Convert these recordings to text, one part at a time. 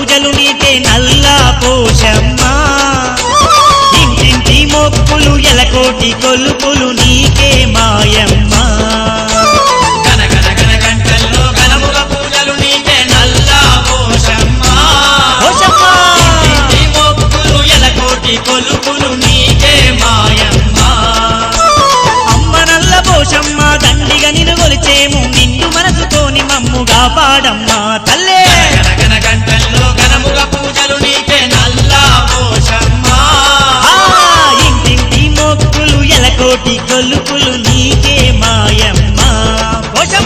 పూజలు నీకే నల్లా పోషమ్మ ఇంటింటి మొక్కులు ఎలకోటి కొలుపులు నీకే మాయమ్మ గన గన గన గంటల్లో గనముగ పూజలు నీకే నల్లా పోషమ్మ పోషమ్మ ఇంటి మొక్కులు ఎలకోటి కొలుపులు నీకే మాయమ్మ అమ్మ నల్ల పోషమ్మ దండిగా నిన్ను కొలిచేము నిండు మనసుతోని మమ్ముగా పాడమ్మా తల్లే గన గన గంటల్లో గనముగ పూజలు నీకే నల్లా పోషమ్మ ఆ ఇంటింటి మొక్కులు ఎలకోటి కొలుపులు నీకే మాయమ్మ పోషమ్మ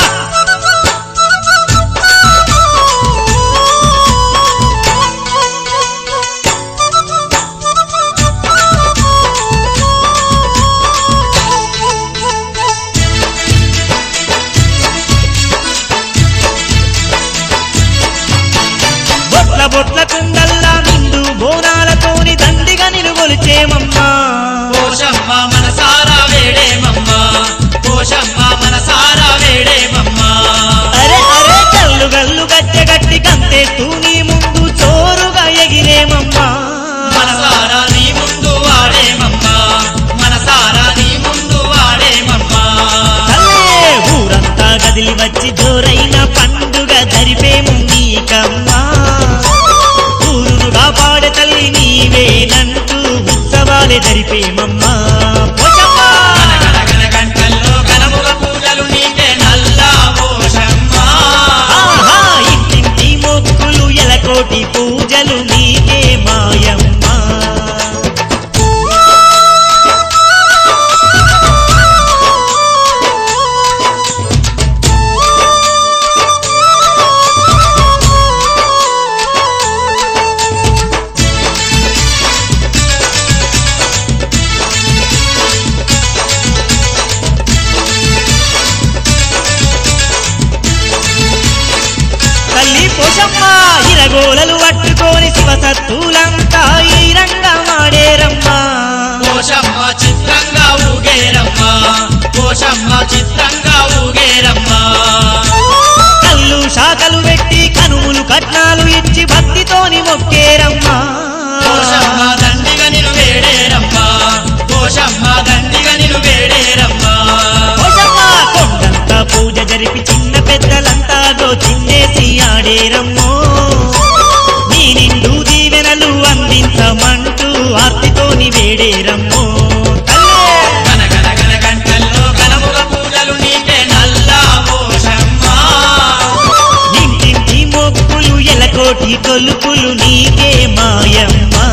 బొట్ల బొట్ల కుండల్లా నిండు బోనాలతోని దండిగా నిన్ను కొలిచేమమ్మా పోషమ్మ మనసారా వేడేమమ్మ పోషమ్మ మనసారా వేడేమమ్మ అరే అరే గల్లు గల్లు గజ్జె గట్టి కంతెత్తు నీ ముందు చోరుగా ఎగిరేమమ్మా మనసారా నీ ముందు వాడేమమ్మ మనసారా నీ ముందు వాడేమమ్మ తల్లే ఊరంతా కదిలి వచ్చి జోరైన పండుగ జరిపేము నీకమ్మా ఊరునుగా పాడే తల్లి నీవేనంటూ ఉత్సవాలే జరిపేమమ్మా పోషమ్మా. గన గన గంటల్లో గనముగ పూజలు నీకే నల్లా పోషమ్మ ఆహా ఇంటింటి మొక్కులు ఎలకోటి పూజలు నీకే మాయమ్మా తల్లి పోషమ్మ ఇరగోలలు పట్టుకొని శివసత్తులంతా ఈ రంగమాడేరమ్మా పోషమ్మ చిత్రంగా ఊగేరమ్మ పోషమ్మ చిత్రంగా ఊగేరమ్మ కళ్ళు శాఖలు పెట్టి కనుములు కట్నాలు ఇచ్చి భక్తితోని మొక్కేరమ్మా పోషమ్మ దండిగా నిన్ను వేడేరమ్మ పోషమ్మ దండిగా నిన్ను వేడేరమ్మ పోషమ్మ కొండంతా పూజ జరిపి చిన్న పెద్దలంతా గోచిన్నేసి ఆడేరమ్మో నీ నిండు దీవెనలు అందించమంటూ ఆర్తితోని వేడేరమ్మో తల్లే గన గన గన గంటల్లో గనముగ పూజలు నీకే నల్లా పోషమ్మ ఇంటింటి మొక్కులు ఎలకోటి కొలుపులు నీకే మాయమ్మా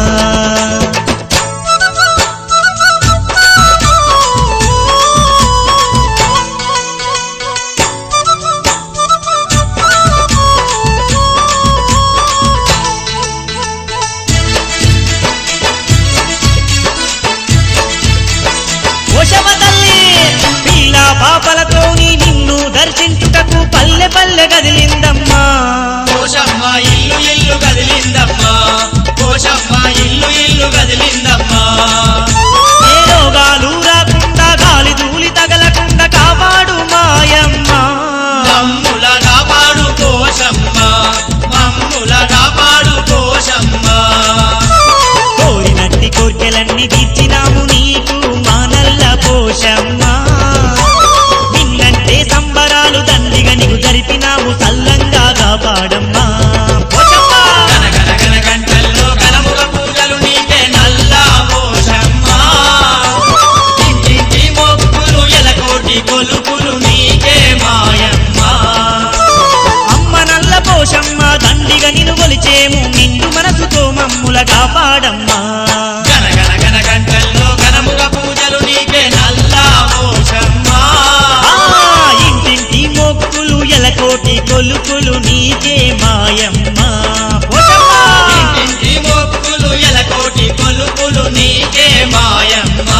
పోషమ్మ తల్లి పిల్ల పాపలతోని నిన్ను దర్శించుటకు పల్లె పల్లె కదిలిందమ్మా పోషమ్మ ఇల్లు ఇల్లు కదిలిందమ్మా పోషమ్మ ఇల్లు ఇల్లు కదిలిందమ్మా ఏ రోగాలు రాకుండా గాలి ధూళి తగలకుండా కాపాడు మాయమ్మ మమ్ముల కాపాడు పోషమ్మ మమ్ముల కాపాడు పోషమ్మ కోరినట్టి కోర్కెలన్నీ తీర్చినాము నీకు మానల్ల పోషమ్మ నిన్నంటే సంబరాలు దండిగా నీకు జరిపినాము సల్లంగా కాపాడమ్మా పోషమ్మ గన గన గన గంటల్లో గనముగ పూజలు నీకే నల్లా పోషమ్మ ఇంటింటి మొక్కులు ఎలకోటి కొలుపులు నీకే మాయమ్మ అమ్మ నల్ల పోషమ్మ దండిగా నిన్ను కొలిచేము నిండు మనసుతో మమ్ముల కాపాడమ్మా గన గన గన గంటల్లో గనముగ పూజలు నీకే నల్లా పోషమ్మ ఆ ఇంటింటి మొక్కులు ఎలకోటి కొలుపులు నీకే మాయమ్మ పోషమ్మ ఇంటింటి మొక్కులు ఎలకోటి కొలుపులు నీకే మాయమ్మ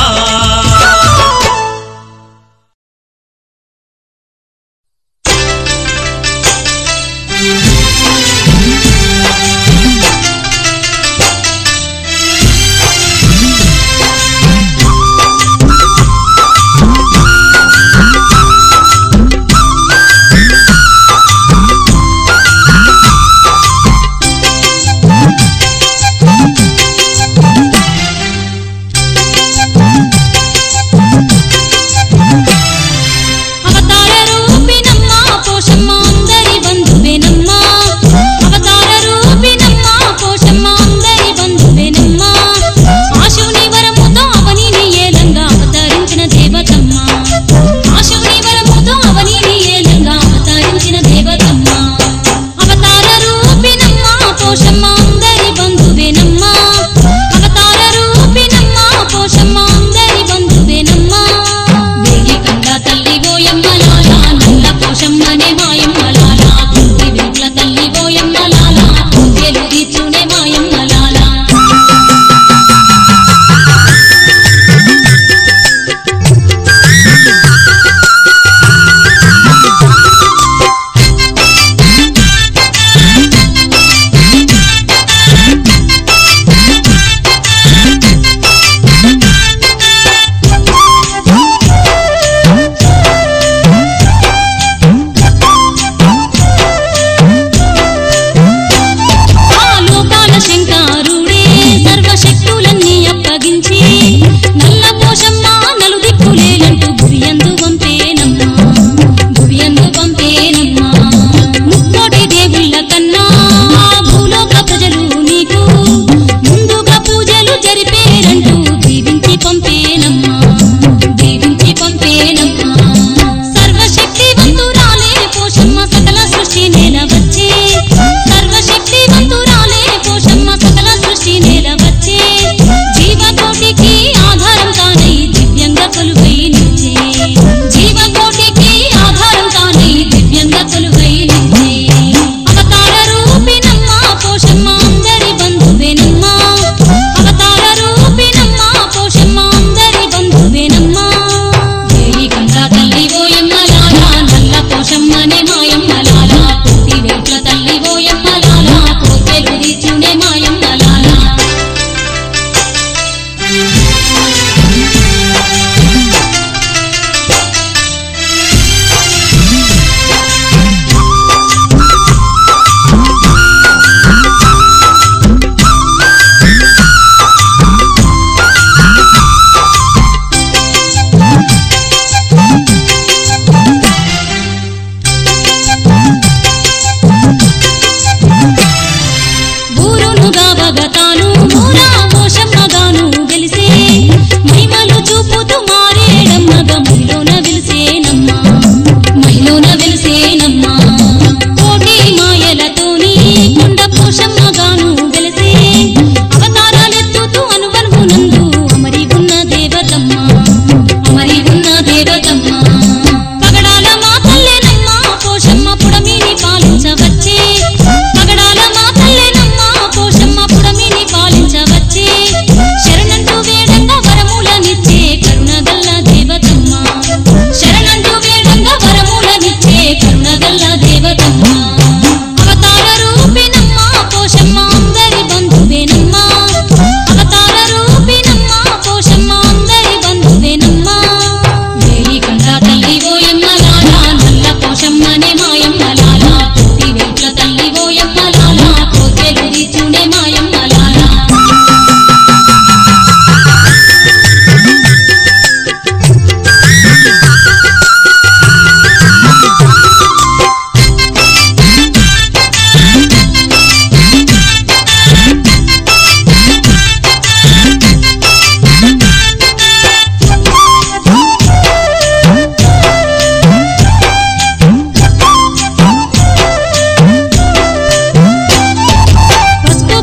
ఆ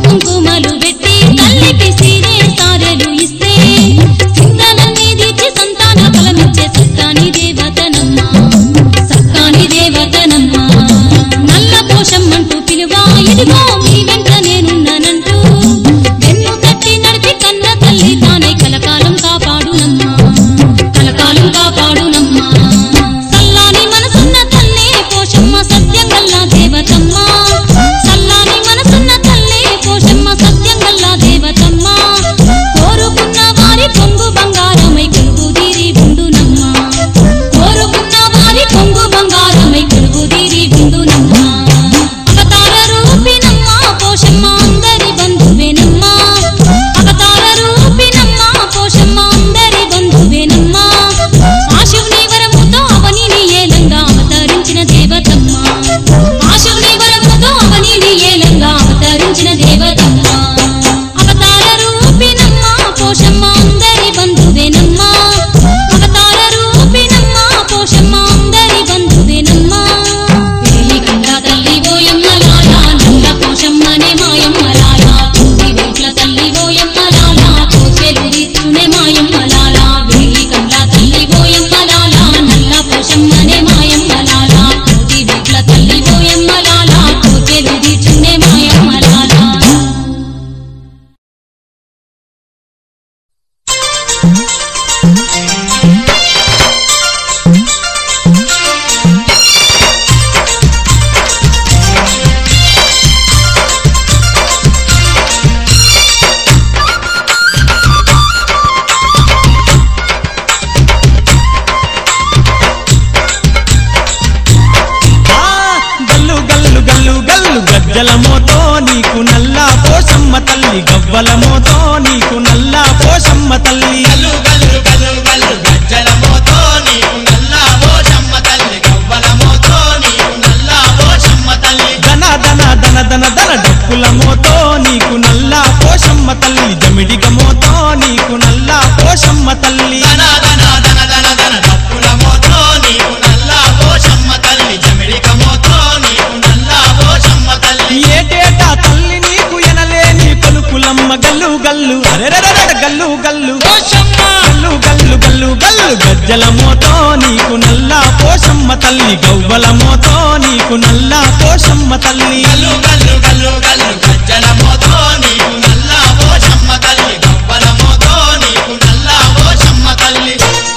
కుంకుమలు పెట్టి తల్లికి సీరే సారెలు ఇస్తే చింతలన్నీ తీర్చి సంతాన ఫలమిచ్చే సత్తాని దేవతనమ్మ సత్తాని దేవతనమ్మ నల్ల పోషమ్మంటూ పిలువా ఇదిగో మీ వెంట నేనున్నానంటూ వెన్ను తట్టి నడిపి కన్న తల్లి తానై కలకాలం కాపాడునమ్మా కలకాలం కాపాడునమ్మా సల్లాని మనసున్న తల్లే పోషమ్మ సత్యం గల్లా దేవతమ్మ సల్లాని మనసున్న తల్లే పోషమ్మ సత్యం గల్లా దేవతమ్మ కోరుకున్న వారి పొంగు బంగారమై కొలువు తీరి ఉండునమ్మ కోరుకున్న వారి పొంగు బంగారమై కొలువు తీరి ఉండునమ్మ అవతార రూపినమ్మ పోషమ్మ అందరి బంధువేనమ్మ అవతార రూపినమ్మ పోషమ్మ అందరి బంధువేనమ్మ ఆ శివుని వరముతో అవనిని ఏలంగా అవతరించిన దేవతమ్మ ఆ శివుని వరముతో అవనిని ఏలంగా అవతరించిన దేవతమ్మ అవతార రూపినమ్మ పోషమ్మ అందరి బంధువేనమ్మ అవతార రూపినమ్మ పోషమ్మ అందరి బంధువేనమ్మ వేలి కండ తల్లి ఓయమ్మ లాలా నల్ల పోషమ్మనే మాయమ్మ లాలా కోటి వేట్ల తల్లి ఓయమ్మ లాలా కోచెలు తీర్చునే మాయమ్మ లాలా వేలి కండ తల్లి ఓయమ్మ లాలా నల్ల పోషమ్మనే మాయమ్మ లాలా కోటి వేట్ల తల్లి ఓయమ్మ లాలా కోచెలు తీర్చునే మాయమ్మ లాలా ఆ, గల్లు గల్లు గల్లు గల్లు గజ్జల మోతో నీకు నల్ల పోషమ్మ తల్లి గవ్వల మోతో నీకు నల్ల పోషమ్మ తల్లి గల్లు గల్లు గల్లు గల్లు గజ్జల మోతో నీకు నల్ల పోషమ్మ తల్లి గవ్వల మోతో నీకు నల్ల పోషమ్మ తల్లి ధన ధన ధన ధన ధన డప్పుల మోతో నీకు నల్ల పోషమ్మ తల్లి జమిడిగ మోతో నీకు నల్ల పోషమ్మ తల్లి ధన ధన ధన ధన ధన డప్పుల మోతో నీకు నల్ల పోషమ్మ తల్లి జమిడిక మోతో నీకు నల్ల పోషమ్మ తల్లి ఏటేటా తల్లి నీకు ఎనలేని కొలుకులమ్మ గల్లు గల్లు అరెరెరెరె గల్లు గల్లు పోషమ్మ గల్లు గల్లు గల్లు గల్లు గజ్జల మోతో నీకు నల్ల పోషమ్మ తల్లి గవ్వల మోతో నీకు నల్ల పోషమ్మ తల్లి గల్లు గల్లు గల్లు గల్లు గజ్జల మోతో నీకు నల్ల పోషమ్మ తల్లి గవ్వల మోతో నీకు నల్ల పోషమ్మ తల్లి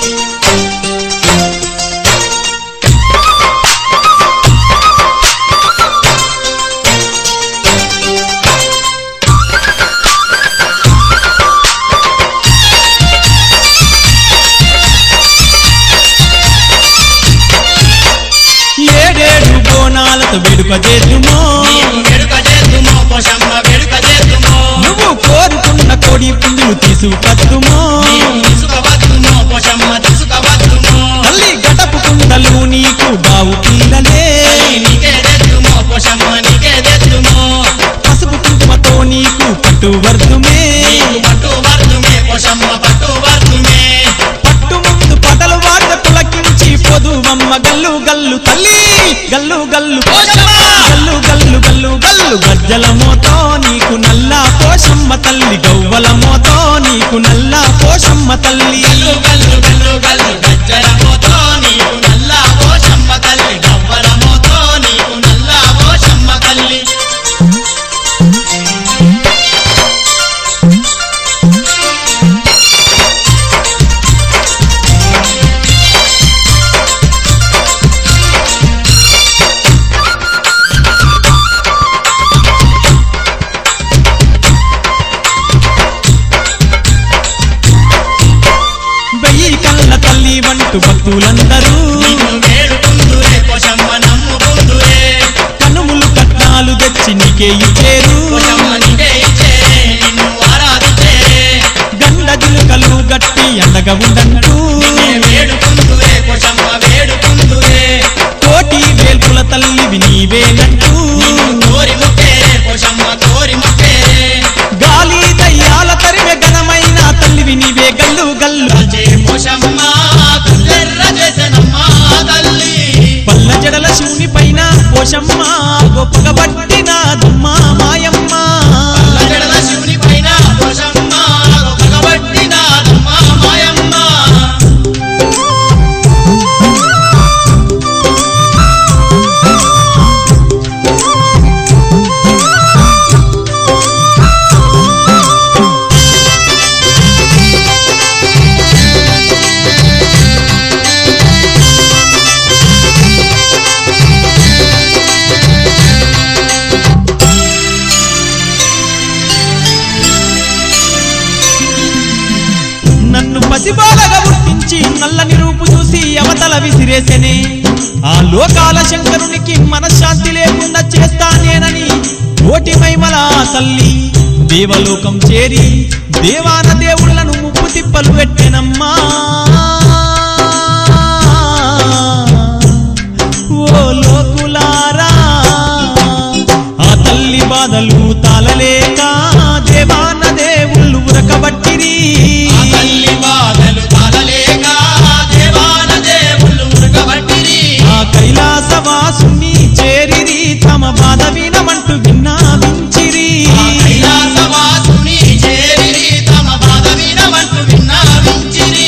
ఏడేడు బోనాలతో వేడుక చేద్దుమో నీవు వేడుక చేద్దుమో పోషమ్మ వేడుక చేద్దుమో నువ్వు కోరుకున్న కోడి పుంజును తీసుకద్దుమో నీవు తీసుకవద్దుమో పోషమ్మ తీసుకవద్దుమో తల్లి గడపు కుండలు నీకు బావు పిల్లలే నీకే తెద్దుమో పోషమ్మ నీకే తెద్దుమో పసుపు కుంకుమతో నీకు పట్టు వర్ధుమే నీకు పట్టు వర్దుమే పోషమ్మ పట్టు వర్దుమే పట్టు ముందు పటలు వాట పులకించి పొదువమ్మ గల్లు గల్లు తల్లి గల్లు గల్లు పోషమ్మ! గల్లు గల్లు గల్లు గల్లు గజ్జల మోతో నీకు నల్ల పోషమ్మ తల్లి గవ్వల మోతో నీకు నల్ల పోషమ్మ తల్లి గల్లు గల్లు గల్లు గల్లు గజ్జల మోతో నీకు నల్ల పోషమ్మ తల్లి గవ్వల మోతో నీకు నల్ల పోషమ్మ తల్లి వెయ్యి కళ్ళ తల్లి వంటు భక్తులందరూ నిన్ను వేడుకుందురే పోషమ్మ నమ్ముకుందురే కనుములు కట్నాలు తెచ్చి నీకే ఇచ్చేరు పోషమ్మ నీకే ఇచ్చేరే నిన్ను ఆరాధించేరే గండ జిలుకలు గట్టి అండగా ఉండంటూ నిన్నే వేడుకుందురే పోషమ్మ వేడుకుందురే కోటి వేల్పుల తల్లివి నీవేనంటూ నిన్ను కోరి మొక్కేరే పోషమ్మ కోరి మొక్కేరే గాలి దయ్యాల తరిమె ఘనమైన తల్లివి నీవే గల్లు గల్లు రాజే పోషమ్మ కల్లెర్ర చేసెనమ్మ తల్లి పల్ల జడల శివుని పైన పోషమ్మ గొప్పగా పట్టిన దుమ్మ మాయమ్మ పసిబాలగా పుట్టించి నల్లని రూపు చూసి అవతల విసిరేసెనే ఆ లోకాల శంకరునికి మనశ్శాంతి లేకుండా చేస్తానేనని కోటి మైమల ఆ తల్లి దేవలోకం చేరి దేవాన దేవుళ్లను ముప్పు తిప్పలు పెట్టెనమ్మా ఓ లోకులారా ఆ తల్లి బాధలు తాళలేక దేవాన దేవుళ్ళు ఉరకబట్టిరి ఆ తల్లి బాధలు తాళలేక దేవాన దేవుళ్ళు ఉరకబట్టిరి ఆ కైలాసవాసుని చేరిరి తమ బాధ వినమంటూ విన్నావించిరి ఆ కైలాసవాసుని చేరిరి తమ బాధ వినమంటూ విన్నావించిరి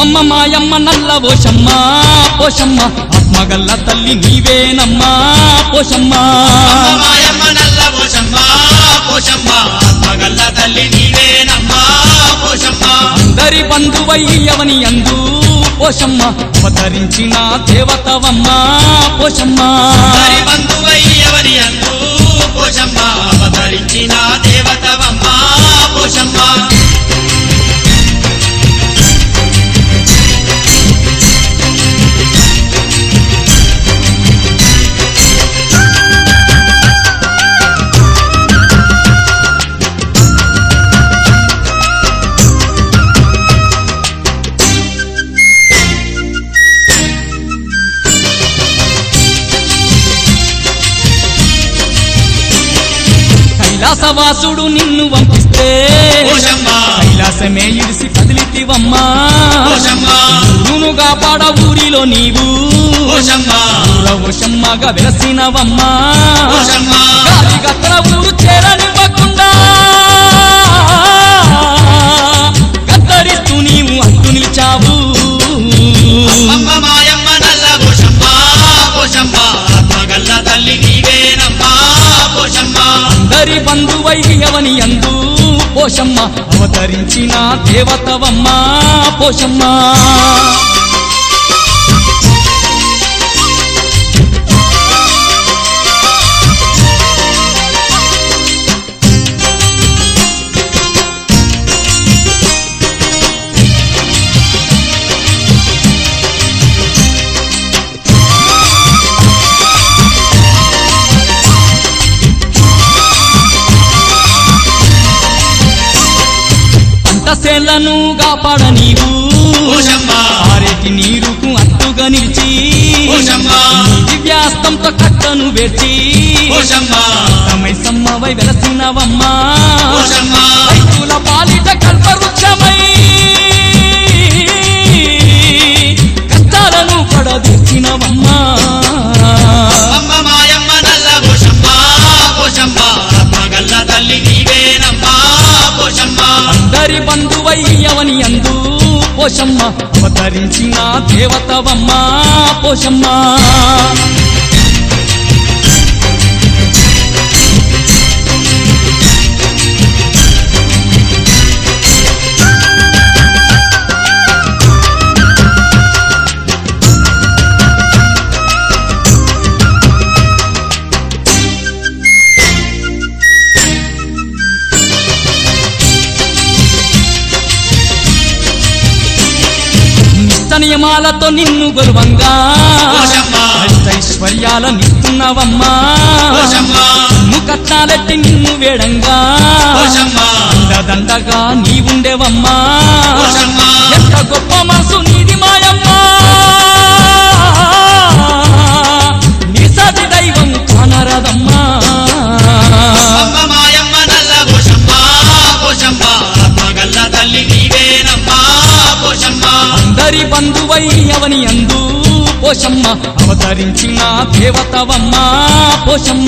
అమ్మమ్మ మాయమ్మ నల్ల పోషమ్మ పోషమ్మ ఆత్మగల్ల తల్లి నీవేనమ్మా పోషమ్మ అమ్మ మాయమ్మ నల్ల పోషమ్మ పోషమ్మ ఆత్మగల్ల తల్లి నీవేనమ్మా పోషమ్మ అందరి బంధువయ్యవని అందు పోషమ్మ అవతరించిన దేవతవమ్మ పోషమ్మ హరి బంధువయ్యవని అందు పోషమ్మ అవతరించిన దేవతవమ్మ పోషమ్మ కైలాసవాసుడు నిన్ను పంపిస్తే పోషమ్మ కైలాసమే ఇడిసి కదిలితివమ్మా పోషమ్మ ఊరునుగా పాడ ఊరిలో నీవు పోషమ్మ ఊరవశమ్మగా వెలసినవమ్మా పోషమ్మ గాలిగత్తల ఊరు చేరనివ్వకుండా గద్దరిస్తూ నీవు అంటూ నిలిచావు అమ్మ మాయమ్మ నల్ల పోషమ్మ పోషమ్మ ఆత్మగల్ల తల్లి నీవేనమ్మా పోషమ్మ అందరి బంధువయ్యవని అందు పోషమ్మ అవతరించిన దేవతవమ్మ పోషమ్మ పంటసేళ్లను కాపాడ నీవు పోషమ్మ ఆరేటి నీరుకు అట్టుగా నిలిచి పోషమ్మ దివ్యాస్తంతో కట్టను వేచి పోషమ్మ తమై సమ్మవై వెలసినవమ్మా పోషమ్మ రైతుల పాలిట కల్పవృక్షమై కష్టాలను పడదీర్చినవమ్మా అమ్మ మాయమ్మ నల్ల పోషమ్మ పోషమ్మ ఆత్మగల్ల తల్లి నీవేనమ్మా పోషమ్మ అందరి బంధువయ్యవని అందు పోషమ్మ అవతరించిన దేవతవమ్మ పోషమ్మ నిష్ట నియమాలతో నిన్ను గొలువంగా పోషమ్మ ఐశ్వర్యాల నిస్తున్నవమ్మా పోషమ్మ నువ్వు కట్టాలెట్టి నిన్ను వేడంగా పోషమ్మ దండగా నీవుండేవమ్మా పోషమ్మ ఎంత గొప్ప మనసు నీది మాయమ్మా నీ సతి దైవం కానరదమ్మా అమ్మ మాయమ్మ నల్ల పోషమ్మ పోషమ్మ ఆత్మగల్ల తల్లి నీవేనమ్మా పోషమ్మ అందరి బంధువయ్యవని అందు పోషమ్మ అవతరించిన దేవతవమ్మ పోషమ్మ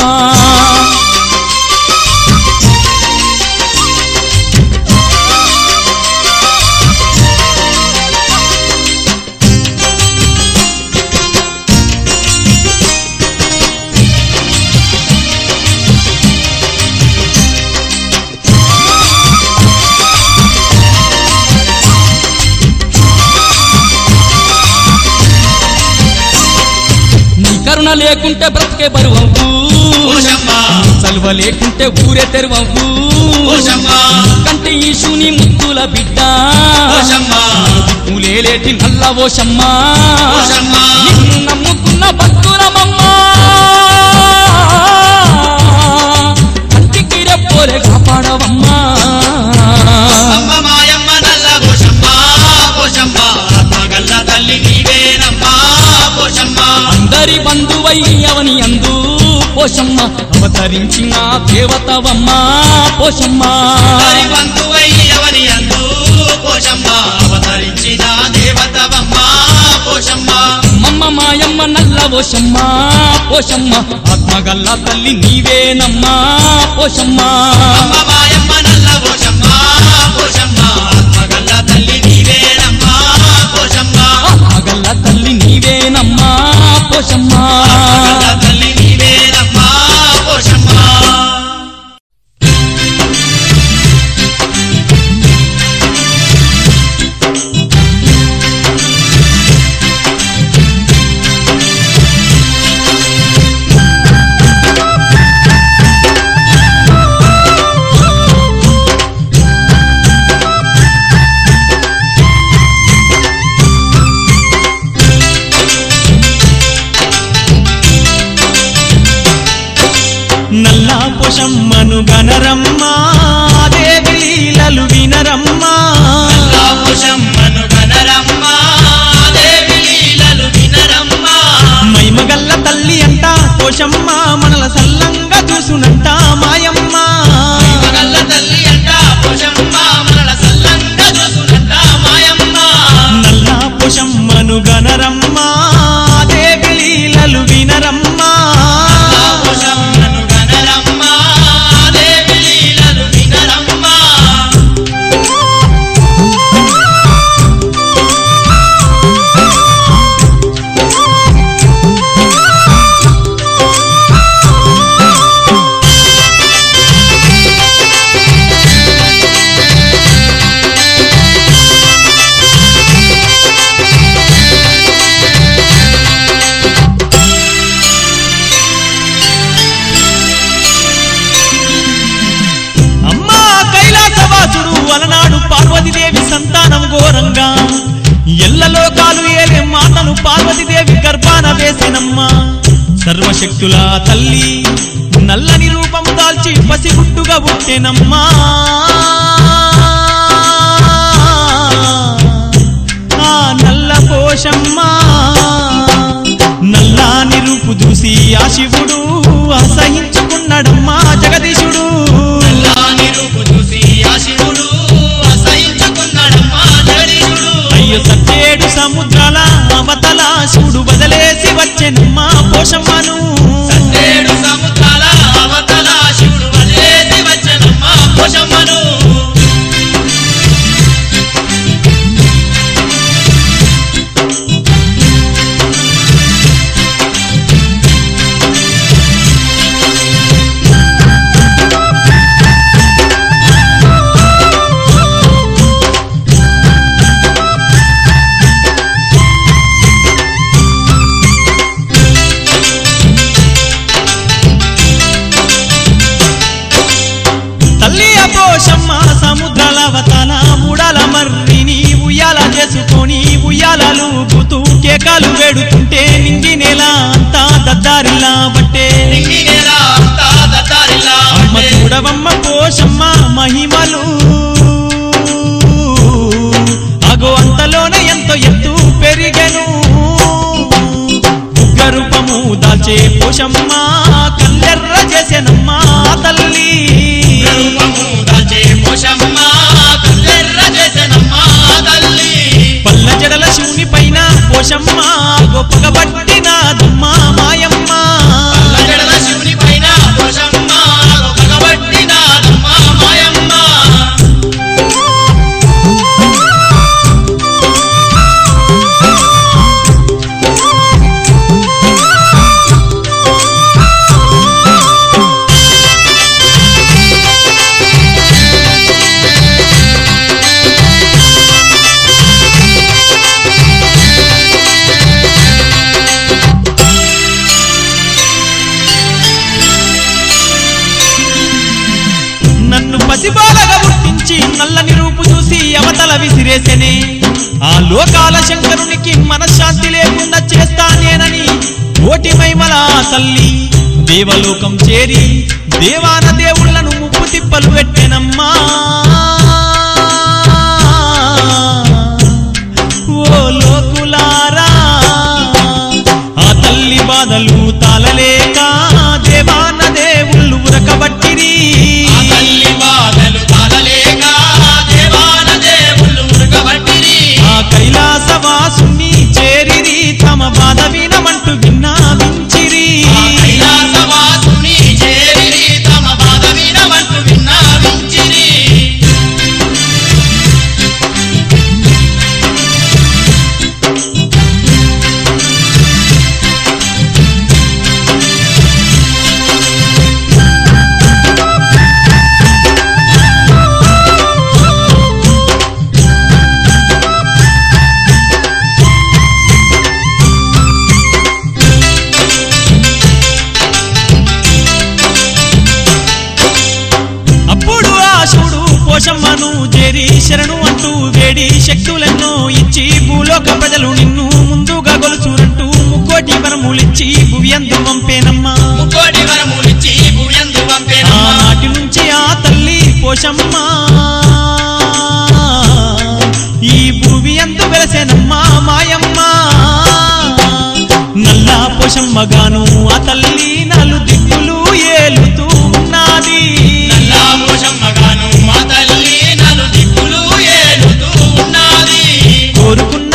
నీ కరుణ లేకుంటే బ్రతికే బరువవు పోషమ్మ చలువ లేకుంటే ఊరే తెరువవు పోషమ్మ కంటే ఈశుని ముద్దుల బిడ్డ పోషమ్మ దిక్కులేలేటి నల్ల ఓషమ్మ పోషమ్మ నిన్ను నమ్ముకున్న భక్తులమమ్మా కంటికి రెప్పోలే కాపాడవమ్మా అమ్మ మాయమ్మ నల్ల పోషమ్మ పోషమ్మ ఆత్మగల్ల తల్లి నీవేనమ్మా పోషమ్మ అందరి బంధువయ్యవని అందు పోషమ్మ అవతరించిన దేవతవమ్మ పోషమ్మ హరి బంధువయ్యవని అందు పోషమ్మ అవతరించిన దేవతవమ్మ పోషమ్మ మమ్మ మాయమ్మ నల్ల పోషమ్మ పోషమ్మ ఆత్మగల్ల తల్లి నీవేనమ్మా పోషమ్మ అమ్మ మాయమ్మ నల్ల పోషమ్మ పోషమ్మ ఆత్మగల్ల తల్లి నీవేనమ్మా పోషమ్మ పోషమ్మను గనరమ్మా దేవి లీలలు వినరమ్మా నల్లాపుషమ్మను గనరమ్మా దేవి లీలలు వినరమ్మా మైమగల్ల తల్లి అంట పోషమ్మ మనల సల్లంగా చూసునంట మాయమ్మ మగల్ల తల్లి అంట పోషమ్మ మనల సల్లంగా చూసునంట మాయమ్మ నల్ల పోషమ్మను గనరమ్మా దేవి లీలలు వినరమ్మా నల్లాపుషమ్మను గనరమ్మా దేవి లీలలు వినరమ్మా అమ్మా కైలాసవాసుడు అలనాడు పార్వతీదేవి సంతానం ఘోరంగా ఎల్లలోకాలు ఏలే మాతను పార్వతీదేవి గర్భాన వేసినమ్మా సర్వశక్తుల తల్లి నల్లని రూపం దాల్చి పసిగుట్టుగా పుట్టెనమ్మా ఆ నల్ల పోషమ్మా నల్లాని రూపు చూసి ఆ శివుడు అసహించుకున్నాడమ్మా జగదీశుడు నల్లాని రూపు చూసి ఆ శివుడు అసహించుకున్నాడమ్మా జగదీశుడు అయ్యో సత్యేడు సముద్రాల అవతల శివుడు బదలేసి వచ్చెనమ్మా పోషమ్మను సత్యేడు సముద్రాల అవతల శివుడు వదిలేసి వచ్చనమ్మా పోషమ్మను తల్లి ఆ పోషమ్మ సముద్రాల అవతల మూడాల మర్రిని ఉయ్యాల చేసుకొని ఉయ్యాలలు ఊపుతూ కేకాలు వేడుతుంటే నింగి నేల అంతా దద్దారిలా బట్టే నింగి నేల అంతా దత్తారిల్లా అమ్మ అంటే చూడవమ్మ పోషమ్మ మహిమలు అగో అంతలోనే ఎంతో ఎత్తు పెరిగెను ఉగ్రరూపము దాల్చే పోషమ్మ కల్లెర్ర చేసెనమ్మ తల్లి రూపము దాల్చే పోషమ్మ కల్లెర్ర చేసెనమ్మా తల్లి పల్ల జడల శివుని పైన పోషమ్మ గొప్పగబట్టిన దుమ్మ మాయమ్మ అల్లజడల శివుని పైన పోషమ్మ ఒకగబట్టి నాదమ్మ మాయమ్మ నన్ను పసిబాలగా పుట్టించి నల్లని రూపు చూసి అవతల విసిరేసెనే ఆ లోకాల శంకరునికి మనశ్శాంతి లేకుండా చేస్తానేనని కోటి మైమల తల్లి దేవలోకం చేరి దేవాన దేవుళ్ళను ముప్పు తిప్పలు పెట్టెనమ్మా ఓ లోకులారా ఆ తల్లి బాధలు తాళలేక దేవాన దేవుళ్ళు ఉరకబట్టిరి ఆ తల్లి బాధలు తాళలేక దేవాన దేవుళ్ళు ఉరకబట్టిరి ఆ కైలాసవాసుని చేరిరి తమ బాధ వినమంటూ విన్నావించిరి ఆ కైలాసవాసుని చేరిరి తమ బాధ వినవంటూ విన్నావించిరి అప్పుడు ఆ శివుడు పోషమ్మను చేరి శరణు అంటూ వేడి శక్తులెన్నో ఇచ్చి భూలోక ప్రజలు నిన్ను ముందుగా గొలుచురంటూ ముక్కోటి వరములిచ్చి భువ్యందు పంపేనమ్మా ముక్కోటి వరములిచ్చి భూయందు ఆ పంపేనమ్మా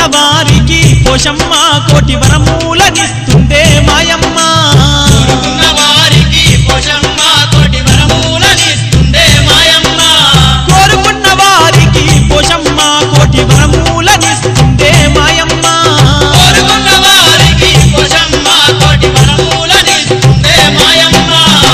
వారికి పోషమ్మ కోటి వరమూలనిస్తుందే మాయమ్మ కోరుకున్న వారికి పోషమ్మ కోటి వరమూలనిస్తుందే మాయమ్మ కోరుకున్న వారికి పోషమ్మ కోటి వరమూలనిస్తుందే మాయమ్మ కోరుకున్న వారికి పోషమ్మ కోటి వరమూలనిస్తుందే మాయమ్మ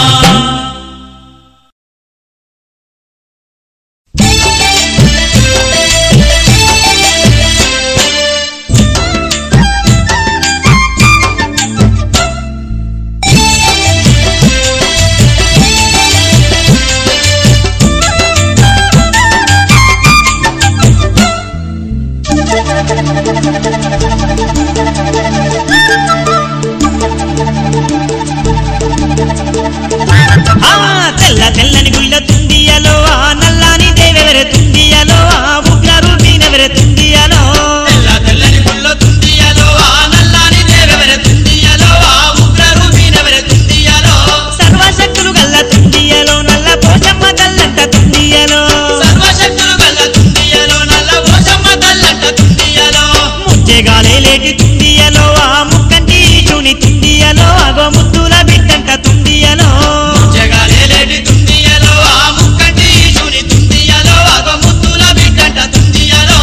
ఆ తెల్ల తెల్లని గుళ్ళ తుండియలో ఆ నల్లాని దేవెవరె తుండియలో ఆ ఉగ్ర రూపినెవరె తుండియలో తెల్ల తెల్లని గుళ్ళ తుండియలో ఆ నల్లాని దేవెవరె తుండియలో ఆ ఉగ్ర రూపినెవరె తుండియలో సర్వశక్తులు గల్ల తుండియలో నల్ల పోషమ్మ తల్లంట తుండియలో సర్వశక్తులు గల్ల తుండియలో నల్ల పోషమ్మ తల్లంట తుండియలో ముచ్చెగాలే లేటి తుండియలో ఆ ముక్కంటి చూని తుండియలో అగో ముద్దుల బిడ్డంట తుండియలో జగాలేలేటి తుండియలో ఆ ముక్కంటి శూని తుండియలో అగ ముద్దుల బిడ్డంట తుండియలో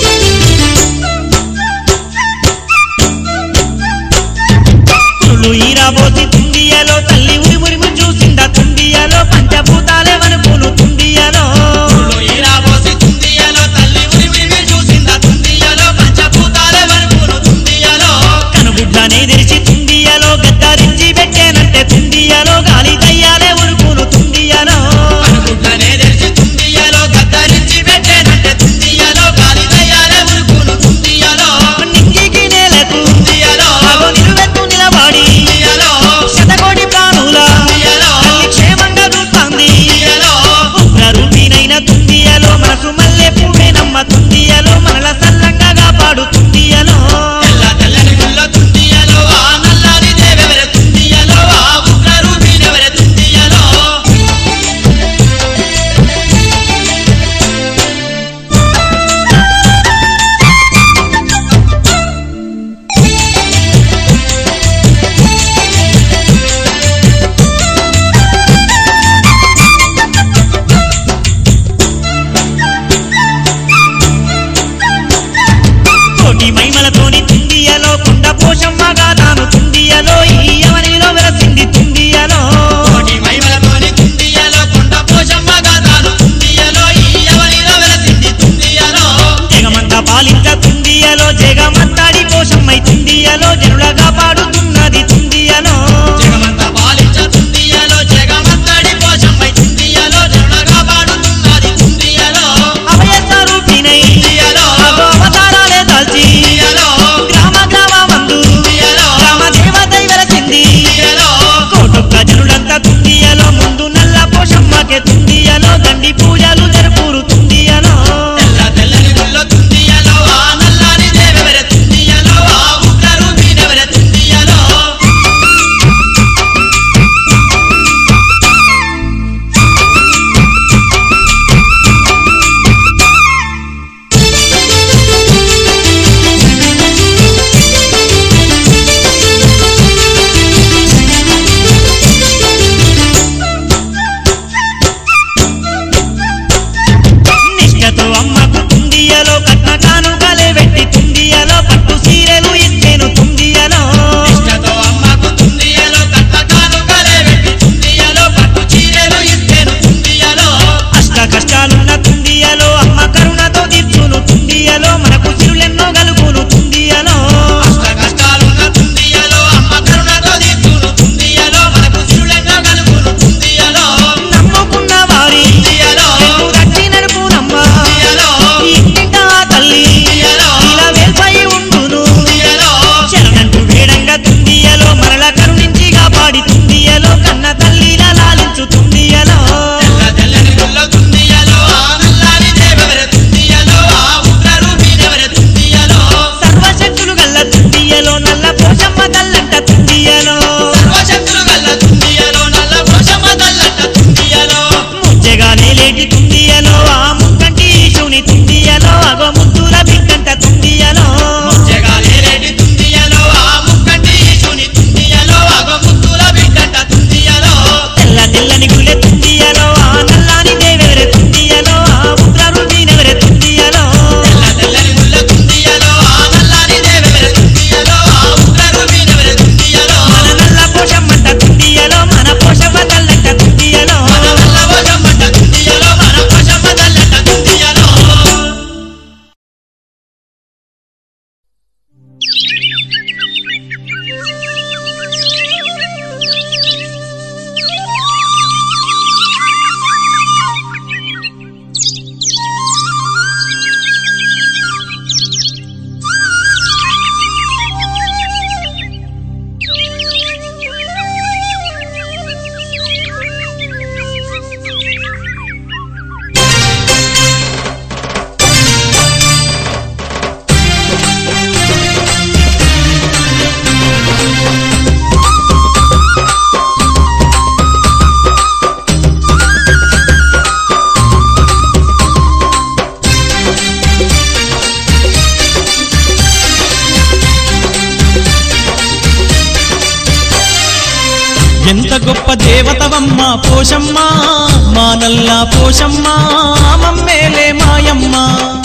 కురులు ఈ దేవతవమ్మ పోషమ్మ మా నల్ల పోషమ్మ మమ్మేలే మాయమ్మ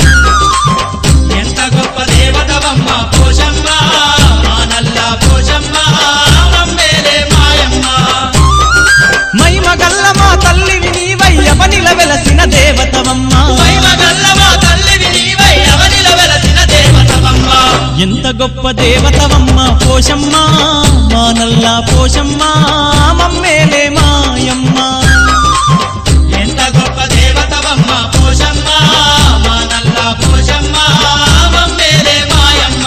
ఎంత గొప్ప దేవతవమ్మ పోషమ్మ మా నల్ల పోషమ్మ మమ్మేలే మాయమ్మ మైమగల్ల మా తల్లివి నీవయ్యవ నిలవెలసిన దేవతవమ్మ మహిమగల్లవా తల్లివి నీవై అవనిల వెలసిన దేవతవమ్మ ఎంత గొప్ప దేవతవమ్మ పోషమ్మ మా నల్ల పోషమ్మ మమ్మేలే మాయమ్మ ఎంత గొప్ప దేవతవమ్మ పోషమ్మ మా నల్ల పోషమ్మ మమ్మేలే మాయమ్మ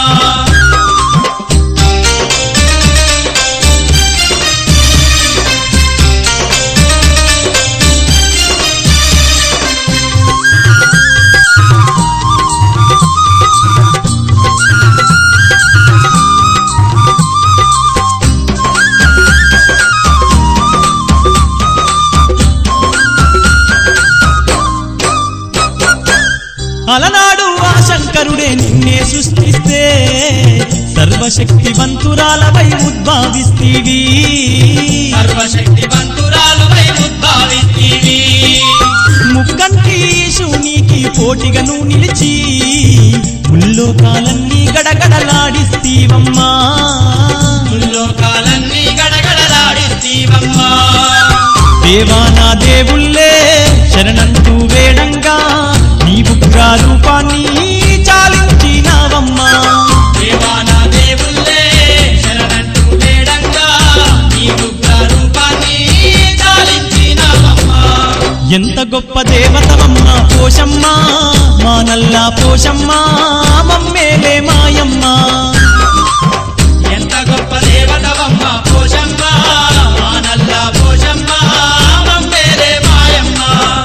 అలనాడు ఆ శంకరుడే నిన్నే సృష్టిస్తే సర్వశక్తివంతురాలవై ఉద్భావిస్తీవి సర్వశక్తివంతురాలువై ఉద్భావిస్తీవి ముక్కంటి శూనికి పోటీగను నిలిచి ముల్లోకాలన్నీ గడగడలాడిస్తీవమ్మా ముల్లోకాలన్నీ గడగడలాడిస్తీవమ్మా దేవానా దేవుళ్ళే శరణంటూ వేడంగా నీ ఉగ్ర రూపాన్ని చాలించినావమ్మా దేవానా దేవుళ్ళే శరణంటూ వేడంగా నీ ఉగ్ర రూపాన్ని చాలించినావమ్మా ఎంత గొప్ప దేవతవమ్మ పోషమ్మ మా నల్ల పోషమ్మ మమ్మేలే మాయమ్మ ఎంత గొప్ప దేవతవమ్మ పోషమ్మ మా నల్ల పోషమ్మ మమ్మేలే మాయమ్మ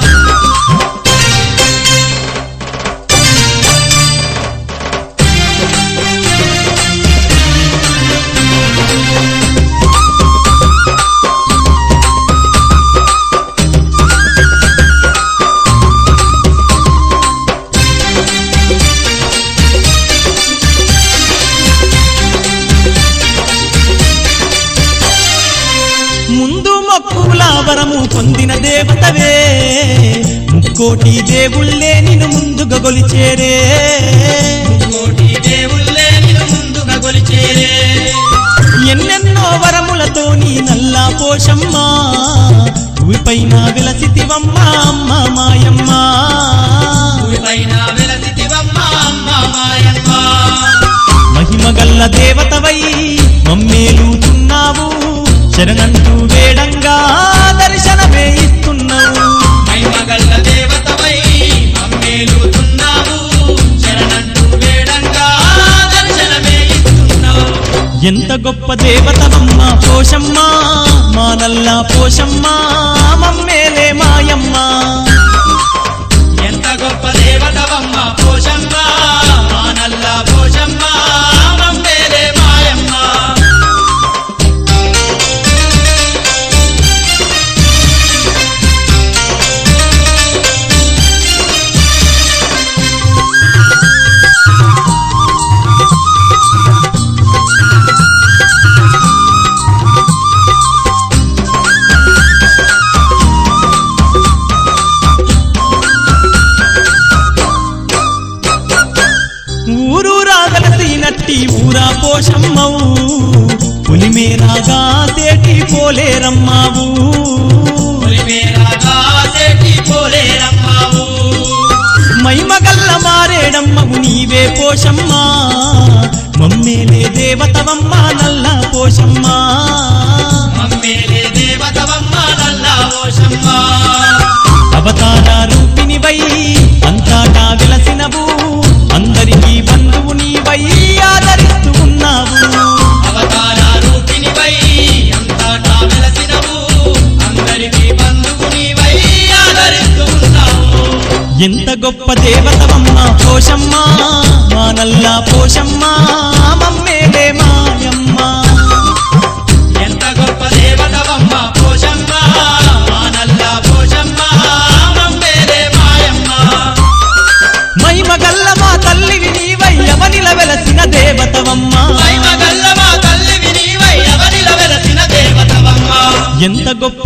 ముందు మొక్కుల వరము పొందిన దేవతవే ముక్కోటి దేవుళ్ళే నిన్ను ముందుగా గొలిచేరే కోటి దేవుళ్ళే నిన్ను ముందుగా కొలిచేరే ఎన్నెన్నో వరములతో నీ నల్ల పోషమ్మ భూమిపైన విలసితివమ్మ అమ్మ మాయమ్మ భూమిపైన వెలసితివమ్మ అమ్మ మాయమ్మ మహిమగల్ల దేవతవై మమ్మేలుతున్నావు శరణంటూ వేడంగా దర్శనమే ఇస్తున్నావు మహిమగల్ల దేవతవై మమ్మేలుతున్నావు శరణంటూ వేడంగా దర్శనమే ఇస్తున్నావు ఎంత గొప్ప దేవతవమ్మ పోషమ్మ మా నల్ల పోషమ్మ మమ్మేలే మాయమ్మ ఎంత గొప్ప దేవతవమ్మ పోషమ్మ మా నల్ల పోషమ్మ మమ్మేలే మాయమ్మ ఊరు రాగలసినట్టి ఊరా పోషమ్మవు పులిమేరాగా సేటి పోలేరమ్మావు పొలిమేరాగా సేటి పోలేరమ్మావు మైమగల్ల మారేడమ్మవు నీవే పోషమ్మ మమ్మేలే దేవతవమ్మ నల్ల పోషమ్మ మమ్మేలే దేవతవమ్మ నల్ల పోషమ్మ అవతార రూపినివై అంతటా విలసినవు అందరికీ బంధువు నీవై ఆదరిస్తూ ఉన్నావు అవతార రూపినివై అంతటా వెలసినవు అందరికీ బంధువునివై ఆదరిస్తున్నావు ఎంత గొప్ప దేవతవమ్మ పోషమ్మ మా నల్ల పోషమ్మ మమ్మేలే మాయమ్మ ఎంత గొప్ప దేవతవమ్మ పోషమ్మ మా నల్ల పోషమ్మ మమ్మేలే మాయమ్మ మహిమగల్ల మా తల్లివి నీవై అవనిల వెలసిన దేవతవమ్మ మహిమగల్ల మా తల్లివి నీవై అవనిల వెలసిన దేవతవమ్మ ఎంత గొప్ప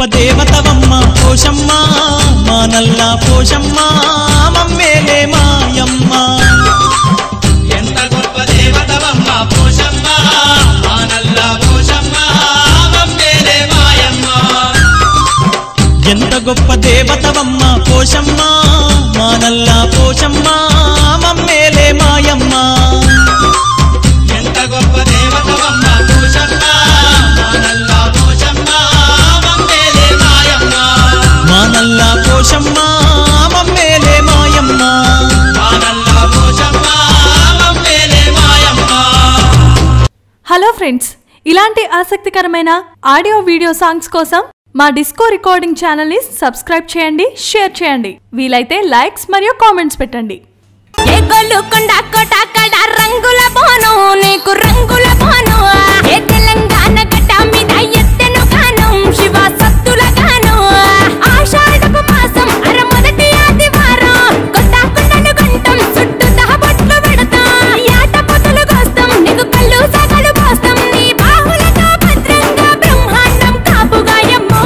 పోషమ్మ మా నల్ల పోషమ్మ మమ్మేలే మాయమ్మ ఎంత గొప్ప దేవతవమ్మ పోషమ్మ మా నల్ల పోషమ్మ మమ్మేలే మాయమ్మ మా నల్ల పోషమ్మ మమ్మేలే మాయమ్మ మా నల్ల పోషమ్మ మమ్మేలే మాయమ్మ హలో ఫ్రెండ్స్ ఇలాంటి ఆసక్తికరమైన ఆడియో వీడియో సాంగ్స్ కోసం మా డిస్కో రికార్డింగ్ ఛానల్ని సబ్స్క్రైబ్ చేయండి షేర్ చేయండి వీలైతే లైక్స్ మరియు కామెంట్స్ పెట్టండి ఏ గొల్లుకొండ కొటాకడ రంగుల బోను నీకు రంగుల బోను ఏ తెలంగాణ గడ్డ మీద ఎత్తెను గానం శివ సత్తుల గాను ఆషాఢపు మాసం అర మొదటి ఆదివారం కొట్టాకుండలు గంటం చుట్టూ దహబొట్లు పెడతాం యాట పొతులు కోస్తాం నీకు కళ్ళు సగలు పోస్తాం నీ బాహులతో భద్రంగా బ్రహ్మాండం కాపుగాయమ్మో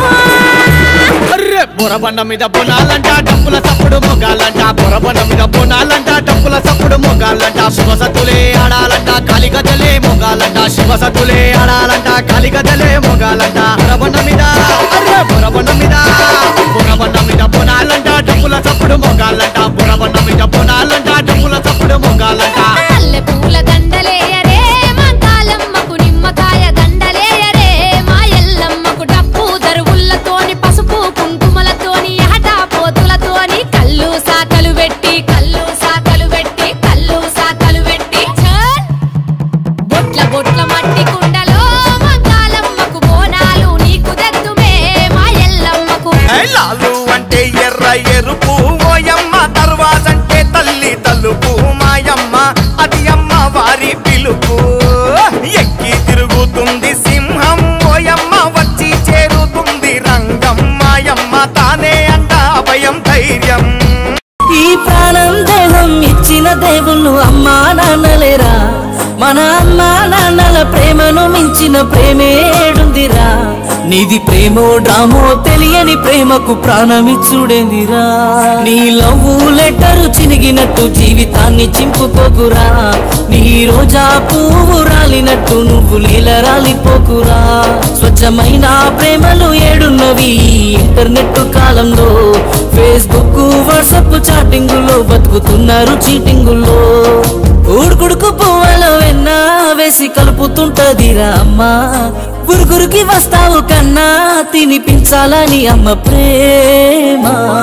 అర్రె బొరబండ మీద బొనాలంట డప్పుల తప్పుడు మొగాలంట బొరబండ మీద బొనాలంట డప్పుల తప్పుడు మొగాలంట శివసతులే ఆడాలంట కలిగదలే మొగాలంట శివసతులే ఆడాలంట కలిగదలే మొగాలంట బొరబండ మీద అర్రె బొరబండ మీద బొరబండ మీద బొనాలంట డప్పుల తప్పుడు మొగాలంట బొరబండ మీద బొనాలంట డప్పుల తప్పుడు మొగాలంట మల్లె పూల దండలేయరే మా కాలమ్మకు నిమ్మకాయ దండలేయరే మా ఎల్లమ్మకు డప్పు దరువులతోని పసుపు కుంకుమలతోని ఆట పోతులతోని కళ్ళు సాకలు పెట్టి కళ్ళు సాకలు పెట్టి కళ్ళు సాకలు పెట్టి ఛన్! బొట్ల బొట్ల మట్టి కుండలో మా కాలమ్మకు బోనాలు నీకు దత్తుమే మా ఎల్లమ్మకు లాలు అంటే ఎర్ర ఎరుపు ఓయమ్మ తర్వాతంటే తల్లి తలుపు మాయమ్మ అది అమ్మ వారి పిలుపు ఎక్కి తిరుగుతుంది సింహం ఓయమ్మ వచ్చి చేరుతుంది రంగం మాయమ్మ తానే అంట భయం ధైర్యం ఈ ప్రాణం దేహం ఇచ్చిన దేవుళ్ళు అమ్మా నాన్నలేరా మన అమ్మా నాన్నల ప్రేమను మించిన ప్రేమేడుందిరా నీది ప్రేమో డ్రామో తెలియని ప్రేమకు ప్రాణమిచ్చుడేందిరా నీ లవ్వు లెటరు చినిగినట్టు జీవితాన్ని చింపుకోకురా నీ రోజా పువ్వు రాలినట్టు నువ్వు లీల రాలిపోకురా స్వచ్ఛమైన ప్రేమలు ఏడున్నవి ఈ ఇంటర్నెట్ కాలంలో ఫేస్బుక్ వాట్సాప్ చాటింగుల్లో బతుకుతున్నారు చీటింగుల్లో ఉడుకుడుకు పువ్వులో వెన్నా వేసి కలుపుతుంటదిరా అమ్మా గురుగురికి వస్తావు కన్నా తినిపించాలని అమ్మ ప్రేమ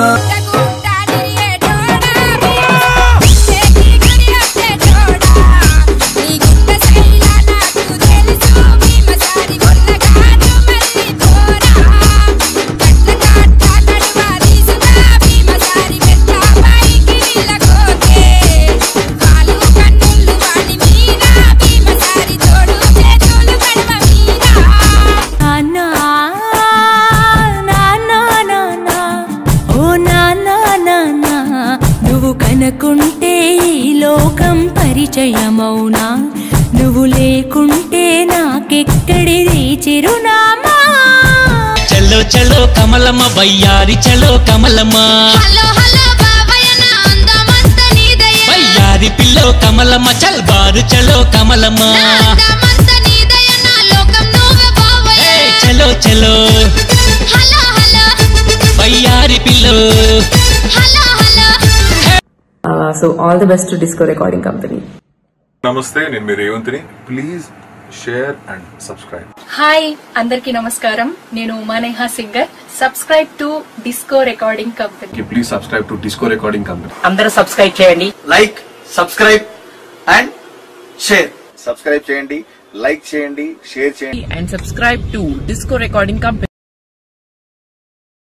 నాన్నా, నాన్నా, నాన్నా, ఓ నాన్నా, నాన్నా, నువ్వు కనుకుంటే ఈ లోకం పరిచయమౌనా నువ్వు లేకుంటే నాకెక్కడిది చిరునామా చలో చలో కమలమ్మ వయ్యారి చలో కమలమ్మ హలో హలో బాబాయ్ నా అందమంత నీదయ్య వయ్యారి పిల్లో కమలమ్మ చల్ బారు చలో కమలమ్మ నా అందమంత నీదయ్య నా లోకం నువ్వే బాబాయ్ ఏ, చలో చలో హలో హలో వయ్యారి పిల్లో hello hello Uh, so all the best to Disco Recording Company. నమస్తే నేను మీ రేవంత్ని please share and subscribe hi అందరికీ నమస్కారం నేను Umaneha singer subscribe to Disco Recording Company please subscribe to Disco Recording Company అందరూ సబ్స్క్రైబ్ చేయండి like subscribe and share subscribe చేయండి లైక్ చేయండి షేర్ చేయండి and subscribe to Disco Recording Company.